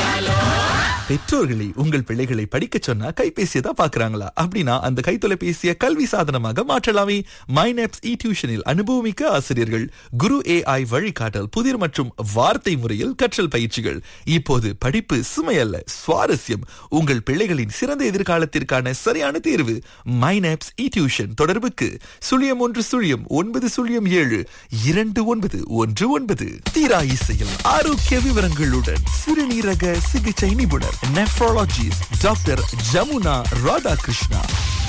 பெற்றோர்களை உங்கள் பிள்ளைகளை படிக்க சொன்னா கைபேசியை தான் பாக்குறாங்களா அப்படின்னா அந்த கைத்தொலைபேசியை கல்வி சாதனமாக மாற்றலாமே மைனப்ஸ் இ டியூஷனில் அனுபவமிக்க ஆசிரியர்கள் குரு ஏஐ வழிகாட்டல் புதிர் மற்றும் வார்த்தை முறையில் கற்றல் பயிற்சிகள் இப்போது படிப்பு சுமையல்ல சுவாரஸ்யம் உங்கள் பிள்ளைகளின் சிறந்த எதிர்காலத்திற்கான சரியான தேர்வு மைனப்ஸ் இ டியூஷன் தொடர்புக்கு சுழியம் ஒன்று சுழியம் ஒன்பது சுழியம் ஏழு இரண்டு ஒன்பது ஒன்று ஒன்பது தீரா இசையில் ஆரோக்கிய விவரங்களுடன் சிறுநீரக சிகிச்சை நிபுணர் நெஃப்ரோலஜிஸ்ட் டாக்டர் ஜமுனா ராதாகிருஷ்ணா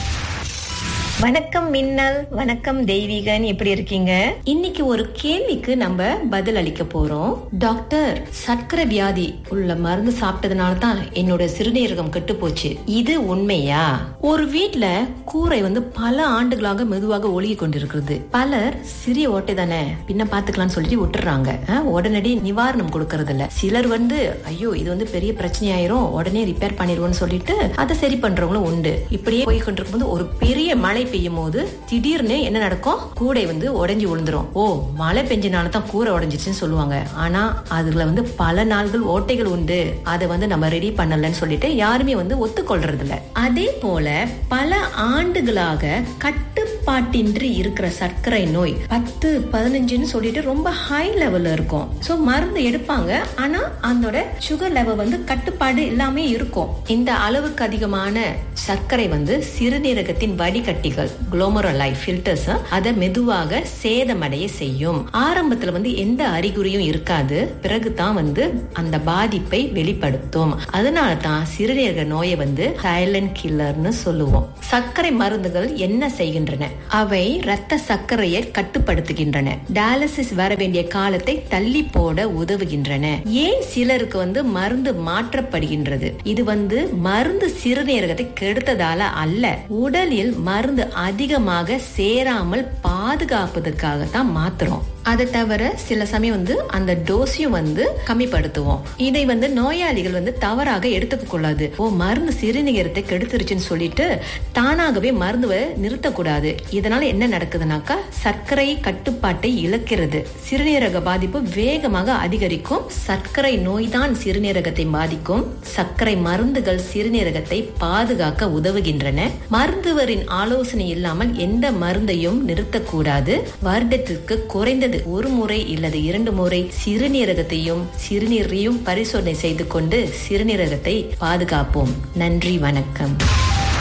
வணக்கம் மின்னல் வணக்கம் தெய்வீகன் எப்படி இருக்கீங்க இன்னைக்கு ஒரு கேள்விக்கு நம்ம பதில் அளிக்க போறோம் டாக்டர் சர்க்கரை வியாதி உள்ள மருந்து சாப்பிட்டதுனால தான் என்னோட சிறுநீரகம் கெட்டு போச்சு இது உண்மையா ஒரு வீட்ல கூரை வந்து பல ஆண்டுகளாக மெதுவாக ஒழுகி கொண்டிருக்கிறது பலர் சிறிய ஓட்டை தானே பின்ன பாத்துக்கலாம்னு சொல்லிட்டு விட்டுறாங்க அஹ், உடனடி நிவாரணம் கொடுக்கறது இல்ல சிலர் வந்து ஐயோ இது வந்து பெரிய பிரச்சனை ஆயிரும் உடனே ரிப்பேர் பண்ணிடுவோம்னு சொல்லிட்டு அதை சரி பண்றவங்களும் உண்டு இப்படியே போய் கொண்டிருக்கும் போது ஒரு பெரிய மழை பெய்யும் போது திடீர்னு என்ன நடக்கும் கூடை வந்து உடைஞ்சு விழுந்துரும் ஓ மழை பெஞ்சனால தான் கூரை உடைஞ்சிச்சுன்னு சொல்லுவாங்க ஆனா அதுல வந்து பல நாள்கள் ஓட்டைகள் உண்டு அதை வந்து நம்ம ரெடி பண்ணலன்னு சொல்லிட்டு யாருமே வந்து ஒத்துக்கொள்றது இல்ல அதே போல பல ஆண்டுகளாக கட்டுப்பாட்டின்றி இருக்கிற சர்க்கரை நோய் பத்து பதினஞ்சுன்னு சொல்லிட்டு ரொம்ப ஹை லெவல்ல இருக்கும் சோ மருந்து எடுப்பாங்க ஆனா அதோட சுகர் லெவல் வந்து கட்டுப்பாடு இல்லாம இருக்கும் இந்த அளவுக்கு அதிகமான சர்க்கரை வந்து சிறுநீரகத்தின் வடிகட்டிகள் குளோமரோலை ஃபில்டர்ஸ் அதை மெதுவாக சேதமடைய செய்யும் ஆரம்பத்துல வந்து எந்த அறிகுறியும் இருக்காது பிறகுதான் வந்து அந்த பாதிப்பை வெளிப்படுத்தும் அதனால தான் சிறுநீரக நோயை வந்து சைலண்ட் கில்லர்னு சொல்லுவோம் சர்க்கரை மருந்துகள் என்ன செய்கின்றன அவை இரத்த சர்க்கரையை கட்டுப்படுத்துகின்றன டயாலிசிஸ் வர வேண்டிய காலத்தை தள்ளி போட உதவுகின்றன ஏன் சிலருக்கு வந்து மருந்து மாற்றப்படுகின்றது இது வந்து மருந்து சிறுநீரகத்தை கெடுத்ததால அல்ல உடலில் மருந்து அதிகமாக சேராமல் பாதுகாப்பதற்காக தான் மாத்துறோம் அதை தவிர சில சமயம் வந்து அந்த டோஸையும் வந்து கம்மிப்படுத்துவோம் இதை வந்து நோயாளிகள் வந்து தவறாக எடுத்துக்க கூடாது ஓ மருந்து சிறுநீரகத்தை கெடுத்துருச்சுன்னு சொல்லிட்டு தானாகவே மருந்துவை நிறுத்தக்கூடாது இதனால என்ன நடக்குதுனாக்கா சர்க்கரை கட்டுப்பாட்டை இழக்கிறது சிறுநீரக பாதிப்பு வேகமாக அதிகரிக்கும் சர்க்கரை நோய்தான் சிறுநீரகத்தை பாதிக்கும் சர்க்கரை மருந்துகள் சிறுநீரகத்தை பாதுகாக்க உதவுகின்றன மருத்துவரின் ஆலோசனை இல்லாமல் எந்த மருந்தையும் நிறுத்தக்கூடாது வருடத்திற்கு குறைந்தது ஒரு முறை இல்லது இரண்டு முறை சிறுநீரகத்தையும் சிறுநீரையும் பரிசோதனை செய்து கொண்டு சிறுநீரகத்தை பாதுகாப்போம் நன்றி வணக்கம்